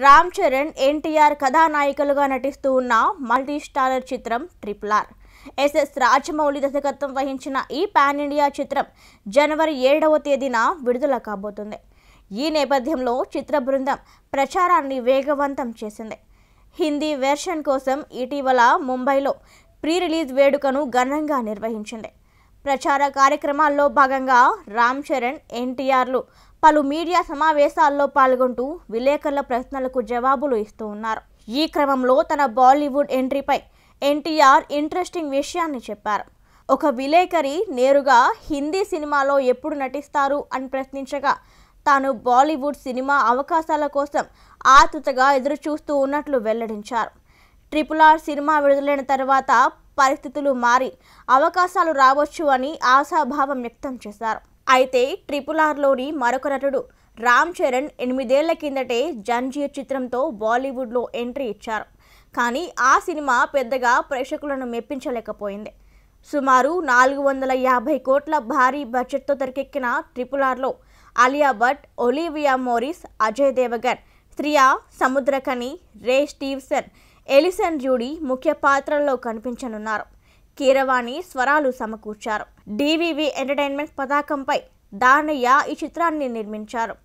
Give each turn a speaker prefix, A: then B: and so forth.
A: రామ్ చరణ్ ఎన్టీఆర్ కథానాయికలుగా నటిస్తూ ఉన్న మల్టీ స్టారర్ చిత్రం ట్రిపుల్ ఆర్ ఎస్ఎస్ రాజమౌళి దర్శకత్వం వహించిన ఈ పాన్ ఇండియా చిత్రం జనవరి ఏడవ తేదీన విడుదల కాబోతుంది ఈ నేపథ్యంలో చిత్ర బృందం ప్రచారాన్ని వేగవంతం చేసింది హిందీ వెర్షన్ కోసం ఇటీవల ముంబైలో ప్రీ రిలీజ్ వేడుకను ఘనంగా నిర్వహించింది ప్రచార కార్యక్రమాల్లో భాగంగా రామ్ చరణ్ ఎన్టీఆర్లు పలు మీడియా సమావేశాల్లో పాల్గొంటూ విలేకరుల ప్రశ్నలకు జవాబులు ఇస్తూ ఉన్నారు ఈ క్రమంలో తన బాలీవుడ్ ఎంట్రీపై ఎన్టీఆర్ ఇంట్రెస్టింగ్ విషయాన్ని చెప్పారు ఒక విలేకరి నేరుగా హిందీ సినిమాలో ఎప్పుడు నటిస్తారు అని ప్రశ్నించగా తాను బాలీవుడ్ సినిమా అవకాశాల కోసం ఆతృతగా ఎదురుచూస్తూ ఉన్నట్లు వెల్లడించారు ట్రిపుల్ ఆర్ సినిమా విడుదలైన తర్వాత పరిస్థితులు మారి అవకాశాలు రావచ్చు అని ఆశాభావం వ్యక్తం చేశారు అయితే ట్రిపుల్ ఆర్లోని మరొక నటుడు రామ్ చరణ్ ఎనిమిదేళ్ల కిందటే జంజీర్ చిత్రంతో బాలీవుడ్లో ఎంట్రీ ఇచ్చారు కానీ ఆ సినిమా పెద్దగా ప్రేక్షకులను మెప్పించలేకపోయింది సుమారు నాలుగు వందల యాభై కోట్ల భారీ బడ్జెట్తో తెరకెక్కిన ట్రిపుల్ ఆర్లో Alia Bhatt Olivia Morris Ajay Devgn Shriya Samuthirakani Ray Stevenson Alison Doody ముఖ్య పాత్రల్లో కనిపించనున్నారు కీరవాణి స్వరాలు సమకూర్చారు డివివి ఎంటర్టైన్మెంట్ పతాకంపై దానయ్య ఈ చిత్రాన్ని నిర్మించారు